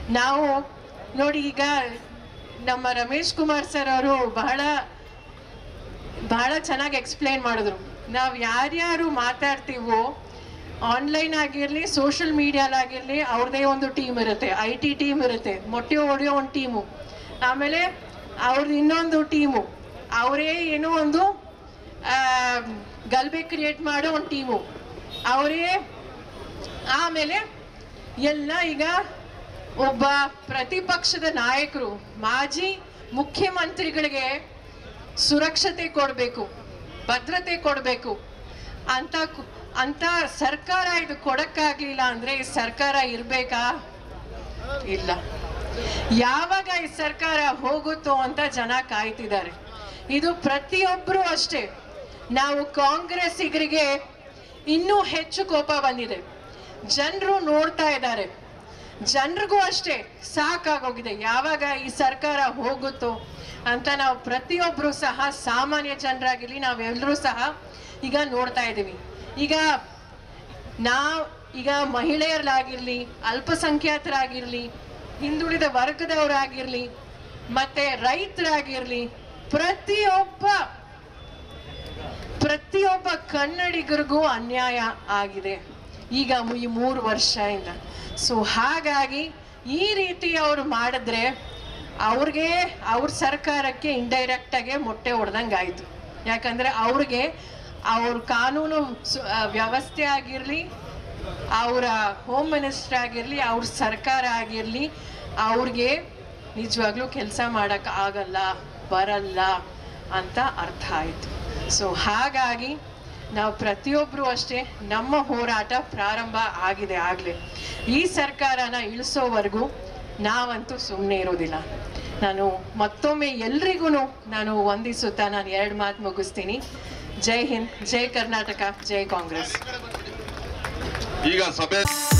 ನಾವು ನೋಡಿ ಈಗ ನಮ್ಮ ರಮೇಶ್ ಕುಮಾರ್ ಸರ್ ಅವರು ಬಹಳ ಬಹಳ ಚೆನ್ನಾಗಿ ಎಕ್ಸ್ಪ್ಲೇನ್ ಮಾಡಿದ್ರು ನಾವು ಯಾರ್ಯಾರು ಮಾತಾಡ್ತೀವೋ ಆನ್ಲೈನ್ ಆಗಿರಲಿ ಸೋಷಿಯಲ್ ಮೀಡಿಯಾಲಾಗಿರಲಿ ಅವ್ರದ್ದೇ ಒಂದು ಟೀಮ್ ಇರುತ್ತೆ ಐ ಟಿ ಟೀಮ್ ಇರುತ್ತೆ ಮೊಟ್ಟೆ ಹೊಡೆಯೋ ಒಂದು ಟೀಮು ಆಮೇಲೆ ಅವ್ರದ್ದು ಇನ್ನೊಂದು ಟೀಮು ಅವರೇ ಏನೋ ಒಂದು ಆ, ಗಲ್ಬೆ ಕ್ರಿಯೇಟ್ ಮಾಡೋ ಒಂದು ಟೀಮು ಅವರೇ ಆಮೇಲೆ ಎಲ್ಲ ಈಗ ಒಬ್ಬ ಪ್ರತಿಪಕ್ಷದ ನಾಯಕರು ಮಾಜಿ ಮುಖ್ಯಮಂತ್ರಿಗಳಿಗೆ ಸುರಕ್ಷತೆ ಕೊಡಬೇಕು ಭದ್ರತೆ ಕೊಡಬೇಕು ಅಂತ ಕು- ಅಂತ ಸರ್ಕಾರ ಇದು ಕೊಡಕ್ಕಾಗ್ಲಿಲ್ಲ ಅಂದ್ರೆ ಈ ಸರ್ಕಾರ ಇರ್ಬೇಕಾ ಇಲ್ಲ ಯಾವಾಗ ಈ ಸರ್ಕಾರ ಹೋಗುತ್ತೋ ಅಂತ ಜನ ಕಾಯ್ತಿದ್ದಾರೆ ಇದು ಪ್ರತಿಯೊಬ್ಬರು ಅಷ್ಟೇ ನಾವು ಕಾಂಗ್ರೆಸ್ಸಿಗರಿಗೆ ಇನ್ನೂ ಹೆಚ್ಚು ಕೋಪ ಬಂದಿದೆ ಜನರು ನೋಡ್ತಾ ಇದ್ದಾರೆ ಜನರಿಗೂ ಅಷ್ಟೇ ಸಾಕಾಗೋಗಿದೆ ಯಾವಾಗ ಈ ಸರ್ಕಾರ ಹೋಗುತ್ತೋ ಅಂತ ನಾವು ಪ್ರತಿಯೊಬ್ಬರು ಸಹ ಸಾಮಾನ್ಯ ಜನರಾಗಿರ್ಲಿ ನಾವೆಲ್ಲರೂ ಸಹ ಈಗ ನೋಡ್ತಾ ಇದ್ದೀವಿ ಈಗ ನಾವು ಈಗ ಮಹಿಳೆಯರಾಗಿರ್ಲಿ ಅಲ್ಪಸಂಖ್ಯಾತರಾಗಿರ್ಲಿ ಹಿಂದುಳಿದ ವರ್ಗದವರಾಗಿರ್ಲಿ ಮತ್ತೆ ರೈತರಾಗಿರ್ಲಿ ಪ್ರತಿಯೊಬ್ಬ ಪ್ರತಿಯೊಬ್ಬ ಕನ್ನಡಿಗರಿಗೂ ಅನ್ಯಾಯ ಆಗಿದೆ ಈಗ ಮು- ಈ ಮೂರು ವರ್ಷದಿಂದ ಸೊ ಹಾಗಾಗಿ ಈ ರೀತಿ ಅವ್ರು ಮಾಡಿದ್ರೆ ಅವ್ರಿಗೆ ಅವ್ರ ಸರ್ಕಾರಕ್ಕೆ ಇಂಡೈರೆಕ್ಟ್ ಆಗಿ ಮೊಟ್ಟೆ ಹೊಡೆದಂಗೆ ಆಯ್ತು ಯಾಕಂದ್ರೆ ಅವ್ರಿಗೆ ಅವ್ರ ಕಾನೂನು ಸು- ಆ, ವ್ಯವಸ್ಥೆ ಆಗಿರಲಿ ಅವರ ಹೋಮ್ ಮಿನಿಸ್ಟರ್ ಆಗಿರಲಿ ಅವ್ರ ಸರ್ಕಾರ ಆಗಿರಲಿ ಅವ್ರಿಗೆ ನಿಜವಾಗ್ಲೂ ಕೆಲಸ ಮಾಡಕ್ ಆಗಲ್ಲ ಬರಲ್ಲ ಅಂತ ಅರ್ಥ ಆಯ್ತು ಸೊ ಹಾಗಾಗಿ ನಾವು ಪ್ರತಿಯೊಬ್ಬರು ಅಷ್ಟೇ ನಮ್ಮ ಹೋರಾಟ ಪ್ರಾರಂಭ ಆಗಿದೆ ಆಗಲೇ ಈ ಸರ್ಕಾರನ ಇಳಿಸೋವರೆಗೂ ನಾವಂತೂ ಸುಮ್ಮನೆ ಇರೋದಿಲ್ಲ ನಾನು ಮತ್ತೊಮ್ಮೆ ಎಲ್ರಿಗೂ ನಾನು ವಂದಿಸುತ್ತಾ ನಾನು ಎರಡು ಮಾತು ಮುಗಿಸ್ತೀನಿ ಜೈ ಹಿಂದ್ ಜೈ ಕರ್ನಾಟಕ ಜೈ ಕಾಂಗ್ರೆಸ್ ಈಗ ಸಭೆ